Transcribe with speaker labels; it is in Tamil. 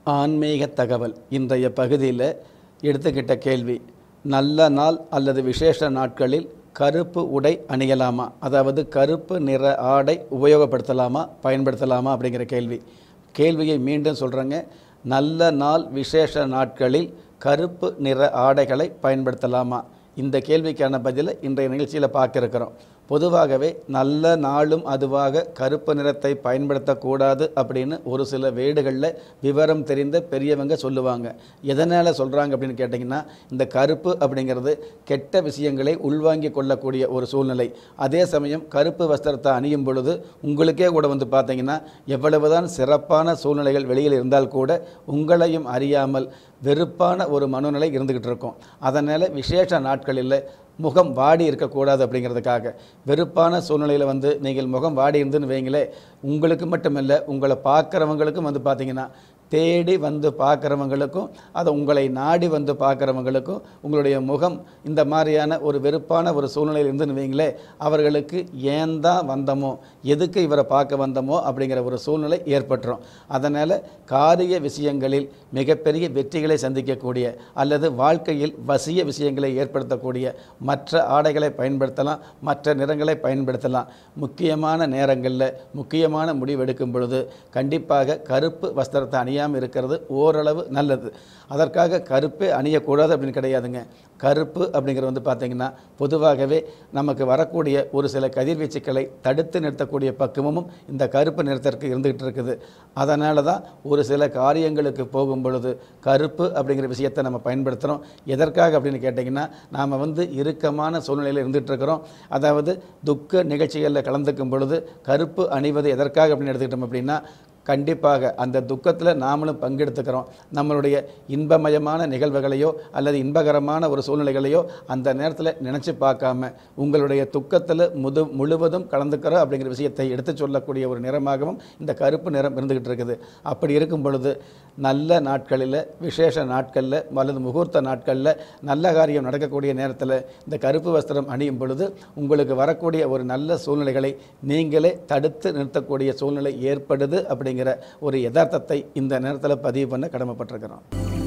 Speaker 1: ஆன்மீக தகவல் இன்றைய பகுதியில் எடுத்துக்கிட்ட கேள்வி நல்ல நாள் அல்லது விசேஷ நாட்களில் கருப்பு உடை அணியலாமா அதாவது கருப்பு நிற ஆடை உபயோகப்படுத்தலாமா பயன்படுத்தலாமா அப்படிங்கிற கேள்வி கேள்வியை மீண்டும் சொல்கிறேங்க நல்ல நாள் விசேஷ நாட்களில் கருப்பு நிற ஆடைகளை பயன்படுத்தலாமா இந்த கேள்விக்கான பதிலை இன்றைய நிகழ்ச்சியில் பார்க்க இருக்கிறோம் பொதுவாகவே நல்ல நாளும் அதுவாக கருப்பு நிறத்தை பயன்படுத்தக்கூடாது அப்படின்னு ஒரு சில வீடுகளில் விவரம் தெரிந்த பெரியவங்க சொல்லுவாங்க எதனால் சொல்கிறாங்க அப்படின்னு கேட்டிங்கன்னா இந்த கருப்பு அப்படிங்கிறது கெட்ட விஷயங்களை உள்வாங்கி கொள்ளக்கூடிய ஒரு சூழ்நிலை அதே சமயம் கருப்பு வஸ்திரத்தை அணியும் பொழுது உங்களுக்கே கூட வந்து பார்த்தீங்கன்னா எவ்வளவுதான் சிறப்பான சூழ்நிலைகள் வெளியில் இருந்தால் கூட உங்களையும் அறியாமல் வெறுப்பான ஒரு மனநிலை இருந்துக்கிட்டு இருக்கும் அதனால் விசேஷ நாட்களில் முகம் வாடி இருக்கக்கூடாது அப்படிங்கிறதுக்காக வெறுப்பான சூழ்நிலையில் வந்து நீங்கள் முகம் வாடி இருந்துன்னு வைங்களே உங்களுக்கு மட்டுமில்லை உங்களை பார்க்குறவங்களுக்கும் வந்து பார்த்தீங்கன்னா தேடி வந்து பார்க்குறவங்களுக்கும் அதை உங்களை நாடி வந்து பார்க்குறவங்களுக்கும் உங்களுடைய முகம் இந்த மாதிரியான ஒரு வெறுப்பான ஒரு சூழ்நிலையில் இருந்துன்னு வைங்களே அவர்களுக்கு ஏன் தான் வந்தோமோ எதுக்கு இவரை பார்க்க வந்தோமோ அப்படிங்கிற ஒரு சூழ்நிலை ஏற்பட்டுரும் அதனால் காரிய விஷயங்களில் மிகப்பெரிய வெற்றிகளை சந்திக்கக்கூடிய அல்லது வாழ்க்கையில் வசிய விஷயங்களை ஏற்படுத்தக்கூடிய மற்ற ஆடைகளை பயன்படுத்தலாம் மற்ற நிறங்களை பயன்படுத்தலாம் முக்கியமான நேரங்களில் முக்கியமான முடிவு எடுக்கும் பொழுது கண்டிப்பாக கருப்பு வஸ்திரத்தை அணியாமல் இருக்கிறது ஓரளவு நல்லது அதற்காக கருப்பே அணியக்கூடாது அப்படின்னு கிடையாதுங்க கருப்பு அப்படிங்கிறது வந்து பார்த்திங்கன்னா பொதுவாகவே நமக்கு வரக்கூடிய ஒரு சில கதிர்வீச்சுக்களை தடுத்து நிறுத்தக்கூடிய பக்குவமும் இந்த கருப்பு நிறத்திற்கு இருந்துகிட்டு இருக்குது அதனால தான் ஒரு சில காரியங்களுக்கு போகும் பொழுது கருப்பு அப்படிங்கிற விஷயத்தை நம்ம பயன்படுத்துகிறோம் எதற்காக அப்படின்னு கேட்டிங்கன்னா நாம் வந்து இறுக்கமான சூழ்நிலையில் இருந்துகிட்டு இருக்கிறோம் அதாவது துக்க நிகழ்ச்சிகளில் கலந்துக்கும் பொழுது கருப்பு அணிவது எதற்காக அப்படின்னு எடுத்துக்கிட்டோம் அப்படின்னா கண்டிப்பாக அந்த துக்கத்தில் நாமளும் பங்கெடுத்துக்கிறோம் நம்மளுடைய இன்பமயமான நிகழ்வுகளையோ அல்லது இன்பகரமான ஒரு சூழ்நிலைகளையோ அந்த நேரத்தில் நினச்சி பார்க்காம உங்களுடைய துக்கத்தில் முது முழுவதும் கலந்துக்கிறோம் அப்படிங்கிற விஷயத்தை எடுத்து சொல்லக்கூடிய ஒரு நிறமாகவும் இந்த கருப்பு நிறம் இருந்துக்கிட்டு இருக்குது அப்படி இருக்கும் பொழுது நல்ல நாட்களில் விசேஷ நாட்களில் அல்லது முகூர்த்த நாட்களில் நல்ல காரியம் நடக்கக்கூடிய நேரத்தில் இந்த கருப்பு வஸ்திரம் அணியும் பொழுது உங்களுக்கு வரக்கூடிய ஒரு நல்ல சூழ்நிலைகளை நீங்களே தடுத்து நிறுத்தக்கூடிய சூழ்நிலை ஏற்படுது அப்படிங்கிற ஒரு யதார்த்தத்தை இந்த நேரத்தில் பதிவு பண்ண கடமைப்பட்டிருக்கிறோம்